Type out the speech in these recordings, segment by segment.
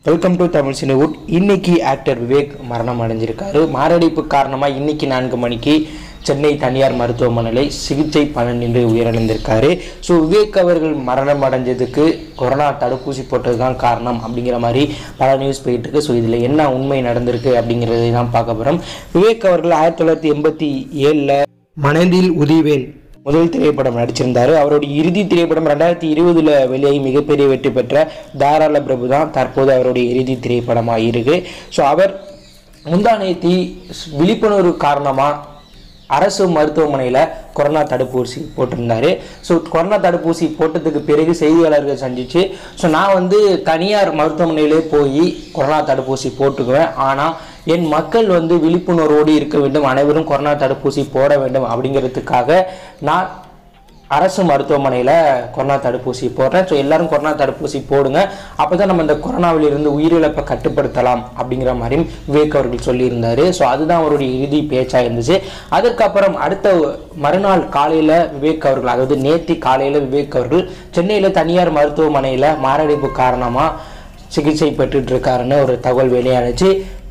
welcome to Tamil cinewood இன்னைக்கு actor Vivek மரணம் அடைஞ்சிருக்காரு மாரடைப்பு காரணமாக இன்னைக்கு நான்கு மணிக்கு சென்னை தனியார் மருத்துவமனையில் சிகிச்சை பலனின்றி உயிரிழந்திருக்காரு ஸோ விவேக் அவர்கள் மரணம் அடைஞ்சதுக்கு கொரோனா தடுப்பூசி போட்டது தான் காரணம் அப்படிங்கிற மாதிரி பல நியூஸ் போயிட்டு இருக்கு ஸோ இதில் என்ன உண்மை நடந்திருக்கு அப்படிங்கிறதை தான் பார்க்க போகிறோம் விவேக் அவர்கள் ஆயிரத்தி தொள்ளாயிரத்தி எண்பத்தி ஏழில் மனதில் உதிவேன் முதல் திரைப்படம் நடிச்சிருந்தாரு அவருடைய இறுதி திரைப்படம் ரெண்டாயிரத்தி இருபதுல வெளியாகி மிகப்பெரிய வெற்றி பெற்ற தாராள பிரபு தான் தற்போது அவருடைய இறுதி திரைப்படமாக இருக்கு ஸோ அவர் முந்தானேத்தி விழிப்புணர்வு காரணமாக அரசு மருத்துவமனையில் கொரோனா தடுப்பூசி போட்டிருந்தாரு ஸோ கொரோனா தடுப்பூசி போட்டதுக்கு பிறகு செய்தியாளர்கள் சந்திச்சு ஸோ நான் வந்து தனியார் மருத்துவமனையிலே போய் கொரோனா தடுப்பூசி போட்டுக்குவேன் ஆனால் என் மக்கள் வந்து விழிப்புணர்வோடு இருக்க வேண்டும் அனைவரும் கொரோனா தடுப்பூசி போட வேண்டும் அப்படிங்கிறதுக்காக நான் அரசு மருத்துவமனையில் கொரோனா தடுப்பூசி போடுறேன் ஸோ எல்லாரும் கொரோனா தடுப்பூசி போடுங்க அப்போ தான் நம்ம இந்த கொரோனாவிலிருந்து உயிரிழப்பை கட்டுப்படுத்தலாம் அப்படிங்கிற மாதிரியும் விவேக் அவர்கள் சொல்லியிருந்தாரு ஸோ அதுதான் அவருடைய இறுதி பேச்சாக இருந்துச்சு அதுக்கப்புறம் அடுத்த மறுநாள் காலையில் விவேக் அவர்கள் அதாவது நேத்தி காலையில் விவேக் அவர்கள் சென்னையில் தனியார் மருத்துவமனையில் மாரடைப்பு காரணமாக சிகிச்சை பெற்றுட்டு இருக்காருன்னு ஒரு தகவல் வெளியானுச்சு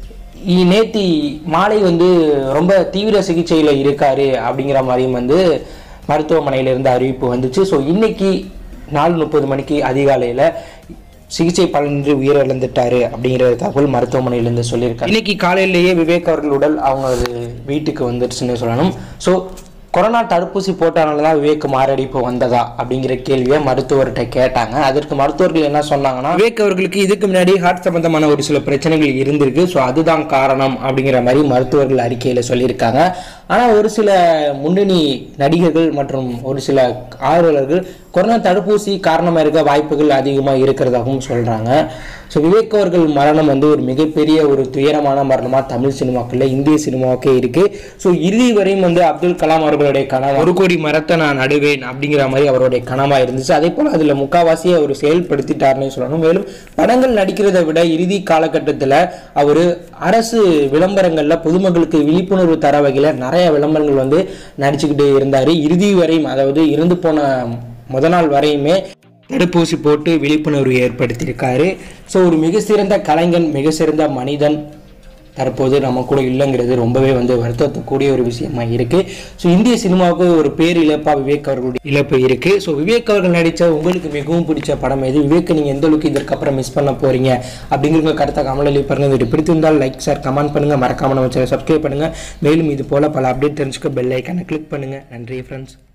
இ- நேத்தி மாலை வந்து ரொம்ப தீவிர சிகிச்சையில் இருக்காரு அப்படிங்கிற மாதிரியும் வந்து மருத்துவமனையிலிருந்து அறிவிப்பு வந்துச்சு ஸோ இன்னைக்கு நாலு முப்பது மணிக்கு அதிகாலையில் சிகிச்சை பலனின்றி உயிரிழந்துட்டாரு அப்படிங்கிற தகவல் மருத்துவமனையிலேருந்து சொல்லியிருக்காரு இன்னைக்கு காலையிலேயே விவேக் அவர்கள் உடல் அவங்க வீட்டுக்கு வந்துருச்சுன்னு சொல்லணும் ஸோ கொரோனா தடுப்பூசி போட்டனால தான் விவேக் மாரடைப்பு வந்ததா அப்படிங்கிற கேள்வியை மருத்துவர்கிட்ட கேட்டாங்க அதற்கு மருத்துவர்கள் என்ன சொன்னாங்கன்னா விவேக் அவர்களுக்கு இதுக்கு முன்னாடி ஹார்ட் சம்பந்தமான ஒரு சில பிரச்சனைகள் இருந்திருக்கு ஸோ அதுதான் காரணம் அப்படிங்கிற மாதிரி மருத்துவர்கள் அறிக்கையில் சொல்லியிருக்காங்க ஆனால் ஒரு சில முன்னணி நடிகர்கள் மற்றும் ஒரு சில ஆர்வலர்கள் கொரோனா தடுப்பூசி காரணமாக இருக்க வாய்ப்புகள் அதிகமாக இருக்கிறதாகவும் சொல்கிறாங்க ஸோ விவேக் அவர்கள் மரணம் வந்து ஒரு மிகப்பெரிய ஒரு துயரமான மரணமாக தமிழ் சினிமாக்களில் இந்திய சினிமாவுக்கே இருக்குது ஸோ இறுதி வரையும் வந்து அப்துல் கலாம் அவர்களுடைய கனவு ஒரு கோடி மரத்தை நான் நடுவேன் அப்படிங்கிற மாதிரி அவருடைய கனவாக இருந்துச்சு அதே போல் அதில் முக்காவாசியை அவர் செயல்படுத்திட்டாருன்னு சொல்லணும் மேலும் படங்கள் நடிக்கிறதை விட இறுதி காலகட்டத்தில் அவர் அரசு விளம்பரங்களில் பொதுமக்களுக்கு விழிப்புணர்வு தர வகையில் நிறைய விளம்பரங்கள் வந்து நடிச்சுக்கிட்டு இருந்தார் இறுதி வரையும் அதாவது இருந்து போன முத நாள் வரையுமே தடுப்பூசி போட்டு விழிப்புணர்வு ஏற்படுத்தியிருக்காரு ஸோ ஒரு மிக சிறந்த கலைஞன் மிக சிறந்த மனிதன் தற்போது நம்ம கூட இல்லைங்கிறது ரொம்பவே வந்து வருத்தத்துக்கூடிய ஒரு விஷயமா இருக்கு ஸோ இந்திய சினிமாவுக்கு ஒரு பேர் இழப்பா விவேக் அவர்களுடைய இழப்பு இருக்கு ஸோ விவேக் அவர்கள் நடித்த உங்களுக்கு மிகவும் பிடிச்ச படம் எது விவேக் நீங்கள் எந்த அளவுக்கு இதற்கப்புறம் மிஸ் பண்ண போறீங்க அப்படிங்கிற கருத்தை கமல பாருங்க இது பிடித்திருந்தால் லைக் சார் கமெண்ட் பண்ணுங்க மறக்காம நம்ம சேனல் சப்ஸ்கிரைப் பண்ணுங்க மேலும் இது போல பல அப்டேட் தெரிஞ்சுக்க பெல் ஐக்கானை கிளிக் பண்ணுங்க நன்றி ஃப்ரெண்ட்ஸ்